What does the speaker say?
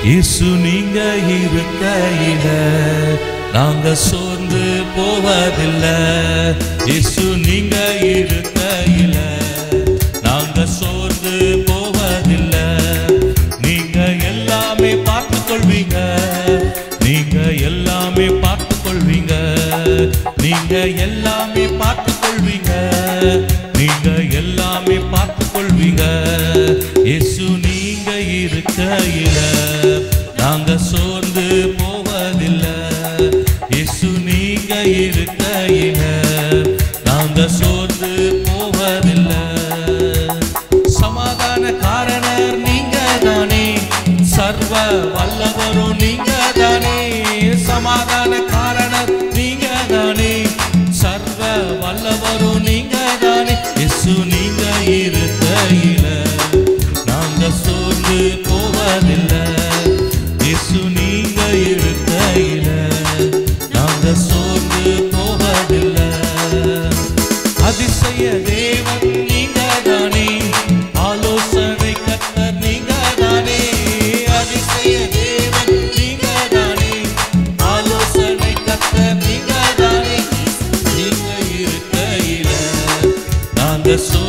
இயேசு நீங்க இருக்கையில நாங்க சோர்ந்து போவதில்லை இயேசு நீங்க இருக்கையில நாங்க சோர்ந்து போவதில்லை நீங்க எல்லாமே பார்த்து கொள்வீங்க நீங்க எல்லாமே பார்த்து கொள்வீங்க நீங்க எல்லாமே பார்த்து கொள்வீங்க நீங்க எல்லாமே பார்த்து கொள்வீங்க இயேசு நீங்க இருக்கையில நாங்க சோர்ந்து போவதில்லை இயேசு நீங்க இருக்கையில நாங்க சோர்ந்து போவதில்லை சமாதான காரணர் நீங்க தானே சர்வ வல்லவரும் நீங்க தானே சமாதான காரணர் நீங்க தானே சர்வ வல்லவரும் நீங்க தானே இயேசு நீங்க இருக்கையில நாங்க சோர்ந்து போவதில்லை இயேசு நீங்க இருக்கையில நாங்க சோர்ந்து போவதில்லை அதிசய தேவன் நீங்க தானே ஆலோசனை கத்தர் நீங்க தானே அதிசய தேவன் நீங்க தானே ஆலோசனை கத்தர் நீங்க தானே நீங்க இருக்கையில நாங்க சோ